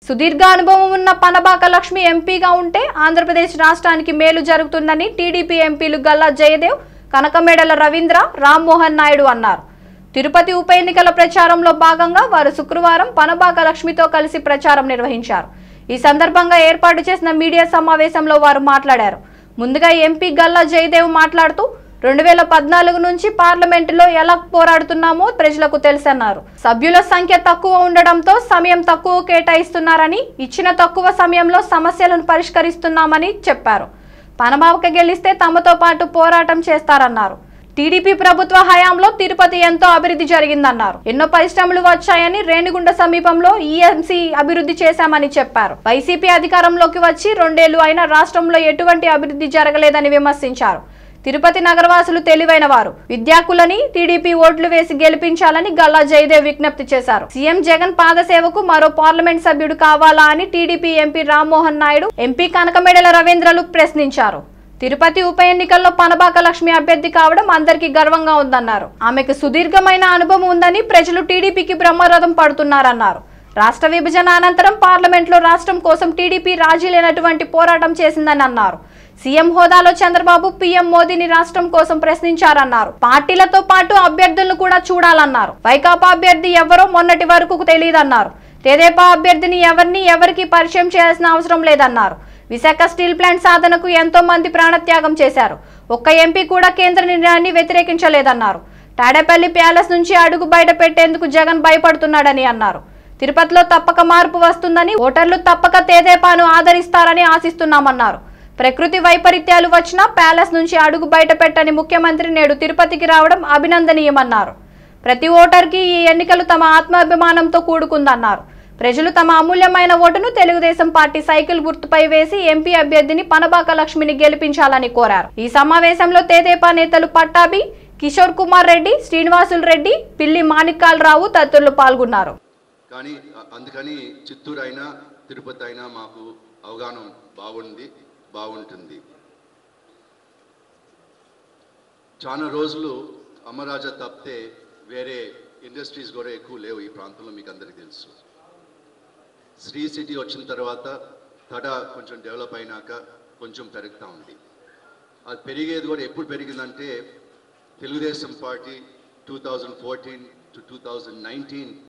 సుదీర్ఘ అనుభవం ఉన్న పనబాక లక్ష్మి ఎంపీగా ఉంటే ఆంధ్రప్రదేశ్ రాష్ట్రానికి మేలు జరుగుతుందని టీడీపీ ఎంపీలు గల్లా జయదేవ్ కనకమేడల రవీంద్ర రామ్మోహన్ నాయుడు అన్నారు తిరుపతి ఉప ఎన్నికల ప్రచారంలో భాగంగా వారు శుక్రవారం పనబాక లక్ష్మితో కలిసి ప్రచారం నిర్వహించారు ఈ సందర్భంగా ఏర్పాటు చేసిన మీడియా సమావేశంలో వారు మాట్లాడారు ముందుగా ఎంపీ గల్లా జయదేవ్ మాట్లాడుతూ రెండు వేల పద్నాలుగు నుంచి పార్లమెంటులో ఎలా పోరాడుతున్నామో ప్రజలకు తెలుసన్నారు సభ్యుల సంఖ్య తక్కువ ఉండడంతో సమయం తక్కువ కేటాయిస్తున్నారని ఇచ్చిన తక్కువ సమయంలో సమస్యలను పరిష్కరిస్తున్నామని చెప్పారు పనబాబుకి గెలిస్తే తమతో పాటు పోరాటం చేస్తారన్నారు టీడీపీ ప్రభుత్వ హయాంలో తిరుపతి ఎంతో అభివృద్ధి జరిగిందన్నారు ఎన్నో పరిశ్రమలు వచ్చాయని రేణిగుంట సమీపంలో ఈఎంసీ అభివృద్ధి చేశామని చెప్పారు వైసీపీ అధికారంలోకి వచ్చి రెండేళ్లు అయినా రాష్ట్రంలో ఎటువంటి అభివృద్ధి జరగలేదని విమర్శించారు తిరుపతి నగరవాసులు తెలివైన వారు విద్యాకులని టీడీపీ ఓట్లు వేసి గెలిపించాలని గల్లా జయదేవ్ విజ్ఞప్తి చేశారు సీఎం జగన్ పాదసేవకు మరో పార్లమెంట్ సభ్యుడు కావాలా అని TDP MP Rammohan Naidu MP Kanakamedala రవీంద్రలు ప్రశ్నించారు తిరుపతి ఉప ఎన్నికల్లో పనబాక లక్ష్మి అభ్యర్థి కావడం అందరికీ గర్వంగా ఉందన్నారు ఆమెకు సుదీర్ఘమైన అనుభవం ఉందని ప్రజలు టీడీపీకి బ్రహ్మరథం పడుతున్నారన్నారు రాష్ట్ర విభజన అనంతరం పార్లమెంట్లో రాష్ట్రం కోసం టీడీపీ రాజీ లేనటువంటి పోరాటం చేసిందని అన్నారు సీఎం హోదాలో చంద్రబాబు పీఎం మోదీని రాష్ట్రం కోసం ప్రశ్నించారన్నారు పార్టీలతో పాటు అభ్యర్థులను కూడా చూడాలన్నారు వైకాపా అభ్యర్థి ఎవరో మొన్నటి వరకు తెలియదన్నారు తెదేపా అభ్యర్థిని ఎవరిని ఎవరికి పరిచయం చేయాల్సిన అవసరం లేదన్నారు విశాఖ స్టీల్ ప్లాంట్ సాధనకు ఎంతో మంది ప్రాణత్యాగం చేశారు ఒక్క ఎంపీ కూడా కేంద్ర నిర్ణయాన్ని వ్యతిరేకించలేదన్నారు తాడేపల్లి ప్యాలెస్ నుంచి అడుగు బయట పెట్టేందుకు జగన్ భయపడుతున్నాడని అన్నారు తిరుపతిలో తప్పక మార్పు వస్తుందని ఓటర్లు తప్పక తేదేపాను ఆదరిస్తారని ఆశిస్తున్నామన్నారు ప్రకృతి వైపరీత్యాలు వచ్చినా ప్యాలెస్ నుంచి అడుగు బయట పెట్టని ముఖ్యమంత్రి నేడు తిరుపతికి రావడం అభినందనీయమన్నారు ప్రతి ఓటర్కి ఈ ఎన్నికలు తమ ఆత్మాభిమానంతో కూడుకుందన్నారు ప్రజలు తమ అమూల్యమైన ఓటును తెలుగుదేశం పార్టీ సైకిల్ గుర్తుపై వేసి ఎంపీ అభ్యర్థిని పనబాక లక్ష్మిని గెలిపించాలని కోరారు ఈ సమావేశంలో తేదేపా నేతలు పట్టాభి కిషోర్ కుమార్ రెడ్డి శ్రీనివాసులు రెడ్డి పిల్లి మాణిక్యాలరావు తదితరులు పాల్గొన్నారు కానీ అ- అందుకని చిత్తూరు అయినా తిరుపతి అయినా మాకు అవగాహన బాగుంది బాగుంటుంది చాలా రోజులు అమరాజా తప్పితే వేరే ఇండస్ట్రీస్ కూడా ఎక్కువ లేవు ఈ ప్రాంతంలో మీకు అందరికీ తెలుసు శ్రీ సిటీ వచ్చిన తర్వాత తడ కొంచెం డెవలప్ అయినాక కొంచెం పెరుగుతూ ఉంది అది పెరిగేది కూడా ఎప్పుడు పెరిగిందంటే Telugu Desam party two thousand fourteen to two thousand nineteen